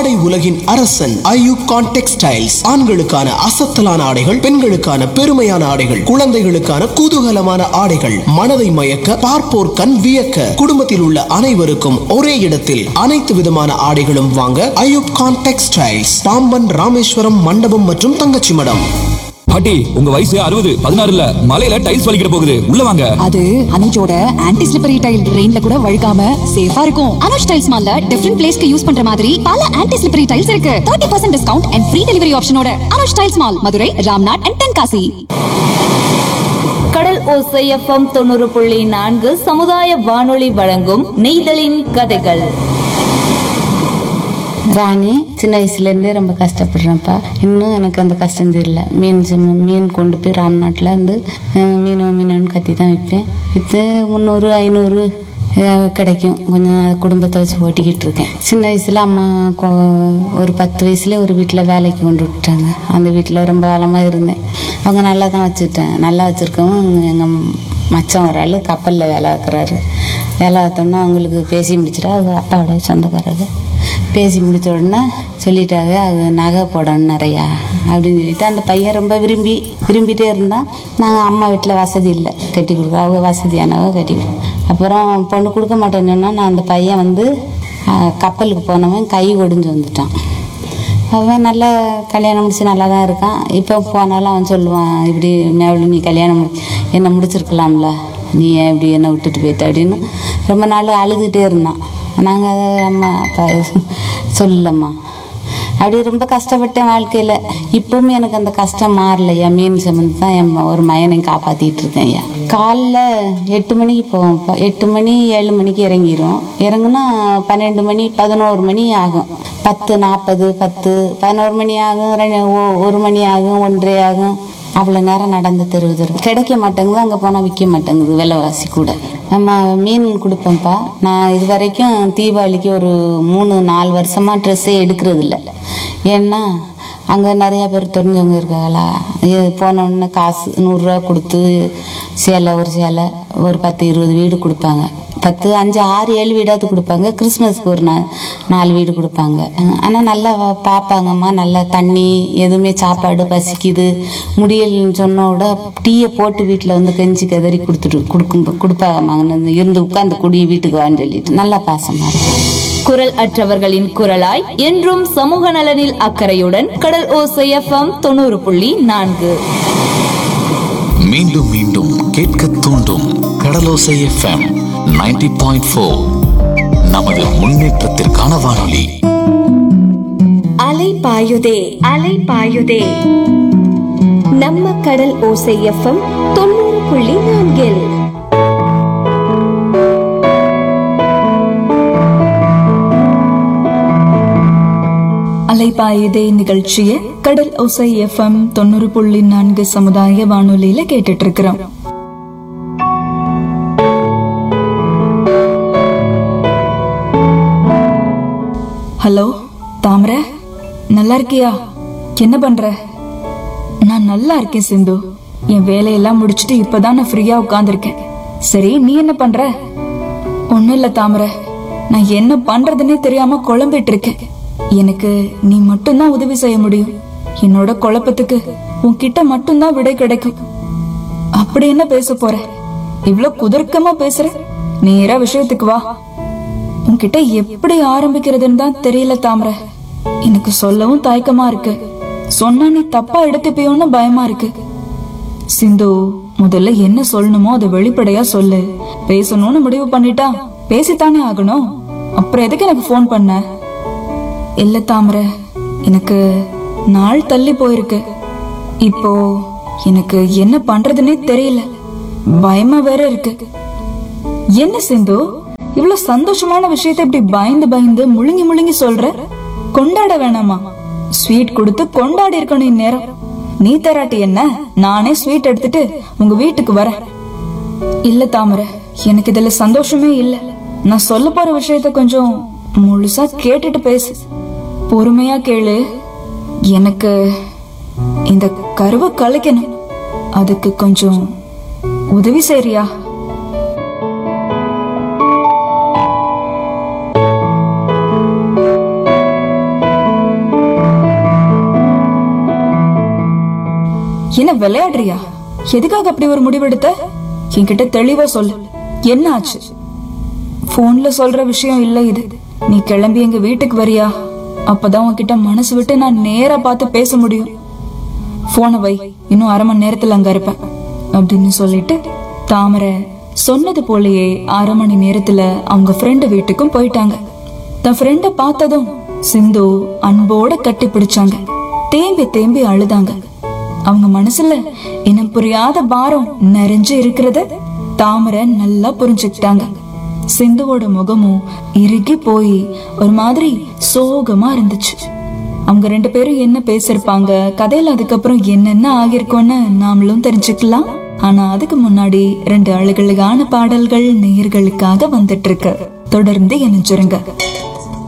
ஆடை உலகின் அரசன் ஐயூப் கான் டெக்ஸ்டைல்ஸ் ஆண்களுக்கான அசத்தலான ஆடைகள் பெண்களுக்கான பெருமையான ஆடைகள் குழந்தைகளுக்கான குதூகலமான ஆடைகள் மனதை மயக்க பார்ப்போர் கண் வியக்க குடும்பத்தில் உள்ள அனைவருக்கும் ஒரே இடத்தில் அனைத்து விதமான ஆடைகளும் வாங்க ஐயூப் கான் டெக்ஸ்டைல்ஸ் பாம்பன் ராமேஸ்வரம் மண்டபம் மற்றும் தங்கச்சி மடம் பாட்டி உங்க வயசு அறுபது பதினாறுல மலையில டைல்ஸ் வலிக்கிற போகுது உள்ள வாங்க அது அனுஜோட ஆன்டி ஸ்லிப்பரி டைல் ரெயின்ல கூட வழுக்காம சேஃபா இருக்கும் அனுஜ் டைல்ஸ் மால்ல டிஃபரெண்ட் பிளேஸ்க்கு யூஸ் பண்ற மாதிரி பல ஆன்டி ஸ்லிப்பரி டைல்ஸ் இருக்கு 30% percent discount and free delivery ஆப்ஷனோட Anuj tiles mall Madurai Ramnad and Tenkasi Kadal Osai FM தொண்ணூறு புள்ளி நான்கு சமுதாய வானொலி வழங்கும் நெய்தலின் கதைகள் ராணி சின்ன வயசுலேருந்தே ரொம்ப கஷ்டப்படுறேன்ப்பா இன்னும் எனக்கு அந்த கஷ்டம் தெரியல மீன் சும்மா மீன் கொண்டு போய் ராம்நாட்டில் வந்து அஹ், மீன் மீனுன்னு கத்தி தான் விற்பேன் விற்று முந்நூறு ஐநூறு அஹ், கிடைக்கும் கொஞ்சம் குடும்பத்தை வச்சு ஓட்டிக்கிட்டு இருக்கேன் சின்ன வயசில் அம்மா கொ- ஒரு பத்து வயசுல ஒரு வீட்டில் வேலைக்கு கொண்டு விட்டாங்க அந்த வீட்டில் ரொம்ப காலமாக இருந்தேன் அவங்க நல்லா தான் வச்சுட்டேன் நல்லா வச்சுருக்கவும் எங்கள் மச்சான் ஒரு ஆள் கப்பலில் வேலை வைக்கிறாரு வேலை பார்த்தோன்னா அவங்களுக்கு பேசி முடிச்சிட்டா அது அப்பாவோட சொந்தக்காரரு பேசி முடிச்ச உடனே சொல்லிட்டாங்க அது நகை போடணும் நிறையா அப்படின்னு சொல்லிட்டு அந்த பையன் ரொம்ப விரும்பி விரும்பிட்டே இருந்தான் நாங்கள் அம்மா வீட்டில் வசதி இல்லை கட்டி கொடுக்க அவங்க வசதியானவங்க கட்டி கொடு- அப்புறம் பொண்ணு கொடுக்க மாட்டேன்னு சொன்னா நான் அந்த பையன் வந்து ஆ, கப்பலுக்கு போனவன் கை ஒடிஞ்சு வந்துட்டான் அவன் நல்லா கல்யாணம் முடிச்சு நல்லா தான் இருக்கான் இப்போ போனாலும் அவன் சொல்லுவான் இப்படி மேவலி நீ கல்யாணம் முடி- என்னை முடிச்சிருக்கலாம்ல நீ ஏன் இப்படி என்னை விட்டுட்டு போயிட்ட அப்படின்னு ரொம்ப நாள் அழுதுகிட்டே இருந்தான் நாங்கள் அதை அம்மா அப்பா சொல்லலம்மா அப்படி ரொம்ப கஷ்டப்பட்டேன் வாழ்க்கையில் இப்பவும் எனக்கு அந்த கஷ்டம் மாறலையா மீன் சம்மந்து தான் என் ம- ஒரு மயனை காப்பாற்றிட்டு இருக்கேன் ஐயா காலைல எட்டு மணிக்கு போவோம் இப்போ எட்டு மணி ஏழு மணிக்கு இறங்கிரும் இறங்குனா பன்னெண்டு மணி பதினோரு மணி ஆகும் பத்து நாற்பது பத்து பதினோரு மணி ஆகும் ரெண்டு ஒ- ஒரு மணி ஆகும் ஒன்றரை ஆகும் அவ்வளோ நேரம் நடந்து தெருவு தெரு கிடைக்க மாட்டேங்குது அங்கே போனால் விற்க மாட்டேங்குது விலைவாசி கூட நம்ம மீன் கொடுப்பேன்ப்பா நான் இது வரைக்கும் தீபாவளிக்கு ஒரு மூணு நாலு வருஷமாக ட்ரெஸ்ஸே எடுக்கிறது இல்லை ஏன்னா அங்கே நிறையா பேர் தெரிஞ்சவங்க இருக்காங்களா இது போன உடனே காசு நூறுரூவா கொடுத்து சேலை ஒரு சேலை ஒரு பத்து இருபது வீடு கொடுப்பாங்க பத்து அஞ்சு ஆறு ஏழு வீடாவது கொடுப்பாங்க கிறிஸ்மஸ்க்கு ஒரு நா நாலு வீடு கொடுப்பாங்க ஆனால் நல்லா வ- பார்ப்பாங்கம்மா நல்லா தண்ணி எதுவுமே சாப்பாடு பசிக்குது முடியலன்னு சொன்ன விட டீயை போட்டு வீட்டில் வந்து கெஞ்சி கதறி கொடுத்துட்டு கொடுக்கும் கொடுப்பாங்கம்மா இருந்து உட்காந்து குடி வீட்டுக்கு வான்னு சொல்லிட்டு நல்லா பாசமாக இருக்கும் குரல் அற்றவர்களின் குரலாய் என்றும் சமூக நலனில் அக்கறையுடன் கடல் ஓசை எஃப்எம் தொண்ணூறு புள்ளி நான்கு மீண்டும் மீண்டும் கேட்க தூண்டும் கடலோசை எஃப்எம் 90.4 பாயிண்ட் நமது முன்னேற்றத்திற்கான வானொலி அலை பாயுதே அலை பாயுதே நம்ம கடல் ஓசை எஃப்எம் தொண்ணூறு புள்ளி நான்கில் அலைபாயுதே நிகழ்ச்சியை கடல் ஒசை எஃப்எம் தொண்ணூறு புள்ளி நான்கு சமுதாய வானொலியில கேட்டுட்டு இருக்கிறோம் ஹலோ தாமரை நல்லா இருக்கியா என்ன பண்ற நான் நல்லா இருக்கேன் சிந்து என் வேலையெல்லாம் முடிச்சிட்டு இப்பதான் நான் ஃப்ரீயா உட்கார்ந்திருக்கேன் சரி நீ என்ன பண்ற ஒண்ணும் இல்ல தாமரை நான் என்ன பண்றதுன்னே தெரியாம குழம்பிட்டு இருக்கேன் எனக்கு நீ மட்டும்தான் உதவி செய்ய முடியும் என்னோட குழப்பத்துக்கு உன்கிட்ட மட்டும்தான் விடை கிடைக்கும் அப்படி என்ன பேச போற இவ்ளோ குதர்க்கமா பேசுற நேரா விஷயத்துக்கு வா உன்கிட்ட எப்படி ஆரம்பிக்கிறதுன்னு தான் தெரியல தாமரை எனக்கு சொல்லவும் தயக்கமா இருக்கு சொன்னா நீ தப்பா எடுத்துப்பியோன்னு பயமா இருக்கு சிந்து முதல்ல என்ன சொல்லணுமோ அதை வெளிப்படையா சொல்லு பேசணும்னு முடிவு பண்ணிட்டா பேசித்தானே ஆகணும் அப்புறம் எதுக்கு எனக்கு ஃபோன் பண்ண இல்ல தாமரை எனக்கு நாள் தள்ளி போயிருக்கு இப்போ எனக்கு என்ன பண்றதுன்னே தெரியல பயமா வேற இருக்கு என்ன சிந்து இவ்வளவு சந்தோஷமான விஷயத்தை இப்படி பயந்து பயந்து முழுங்கி முழுங்கி சொல்ற கொண்டாட வேணாமா ஸ்வீட் கொடுத்து கொண்டாடி இருக்கணும் இந்நேரம் நீ தராட்டி என்ன நானே ஸ்வீட் எடுத்துட்டு உங்க வீட்டுக்கு வரேன் இல்ல தாமரை எனக்கு இதுல சந்தோஷமே இல்ல நான் சொல்ல போற விஷயத்த கொஞ்சம் முழுசா கேட்டுட்டு பேசு பொறுமையா கேளு எனக்கு இந்த கருவை கலைக்கணும் அதுக்கு கொஞ்சம் உதவி செய்றியா என்ன விளையாடுறியா எதுக்காக அப்படி ஒரு முடிவெடுத்த என்கிட்ட தெளிவா சொல்லு என்ன ஆச்சு போன்ல சொல்ற விஷயம் இல்ல இது நீ கிளம்பி எங்க வீட்டுக்கு வரியா அப்பதான் உன்கிட்ட மனசு விட்டு நான் நேரா பார்த்து பேச முடியும் போனை வை இன்னும் அரை மணி நேரத்துல அங்க இருப்பேன் அப்படின்னு சொல்லிட்டு தாமரை சொன்னது போலயே அரை மணி நேரத்துல அவங்க ஃப்ரெண்டு வீட்டுக்கும் போயிட்டாங்க தன் ஃப்ரெண்ட பார்த்ததும் சிந்து அன்போட கட்டி பிடிச்சாங்க தேம்பி தேம்பி அழுதாங்க அவங்க மனசுல இனம் புரியாத பாரம் நிறைஞ்சு இருக்கிறத தாமரை நல்லா புரிஞ்சுக்கிட்டாங்க சிந்துவோட முகமும் இறுகி போய் ஒரு மாதிரி சோகமா இருந்துச்சு அவங்க ரெண்டு பேரும் என்ன பேசிருப்பாங்க கதையில அதுக்கப்புறம் என்னென்ன ஆகிருக்கும்னு நாமளும் தெரிஞ்சுக்கலாம் ஆனா அதுக்கு முன்னாடி ரெண்டு அழகழகான பாடல்கள் நேயர்களுக்காக வந்துட்டு இருக்கு தொடர்ந்து இணைஞ்சிருங்க